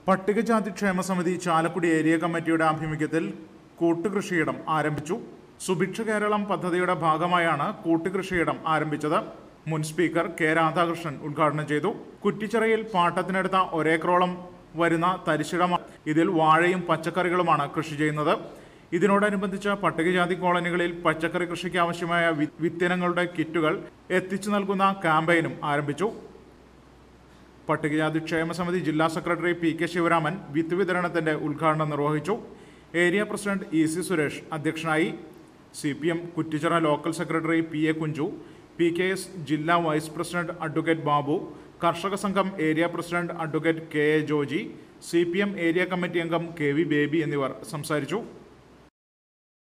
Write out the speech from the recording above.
പട്ടികജാതി ക്ഷേമ സമിതി ചാലക്കുടി ഏരിയ കമ്മിറ്റിയുടെ ആഭിമുഖ്യത്തിൽ കൂട്ടുകൃഷിയിടം ആരംഭിച്ചു സുഭിക്ഷ കേരളം പദ്ധതിയുടെ ഭാഗമായാണ് കൂട്ടുകൃഷിയിടം ആരംഭിച്ചത് മുൻ സ്പീക്കർ കെ രാധാകൃഷ്ണൻ ഉദ്ഘാടനം ചെയ്തു കുറ്റിച്ചിറയിൽ പാട്ടത്തിനെടുത്ത ഒരേക്കറോളം വരുന്ന തരിശിടം ഇതിൽ വാഴയും പച്ചക്കറികളുമാണ് കൃഷി ചെയ്യുന്നത് ഇതിനോടനുബന്ധിച്ച് പട്ടികജാതി കോളനികളിൽ പച്ചക്കറി കൃഷിക്ക് ആവശ്യമായ വി- വിത്തിനങ്ങളുടെ കിറ്റുകൾ എത്തിച്ചു നൽകുന്ന ക്യാമ്പയിനും ആരംഭിച്ചു പട്ടികജാതി ക്ഷേമ സമിതി ജില്ലാ സെക്രട്ടറി പി കെ ശിവരാമൻ വിത്ത് വിതരണത്തിന്റെ ഉദ്ഘാടനം നിർവഹിച്ചു area president E C Suresh അധ്യക്ഷനായി C P M Kuttichira local secretary P A Kunju P K S ജില്ലാ വൈസ് പ്രസിഡന്റ് അഡ്വക്കേറ്റ് ബാബു കർഷക സംഘം area president advocate K A Joji C P M area committee അംഗം കെ വി ബേബി എന്നിവർ സംസാരിച്ചു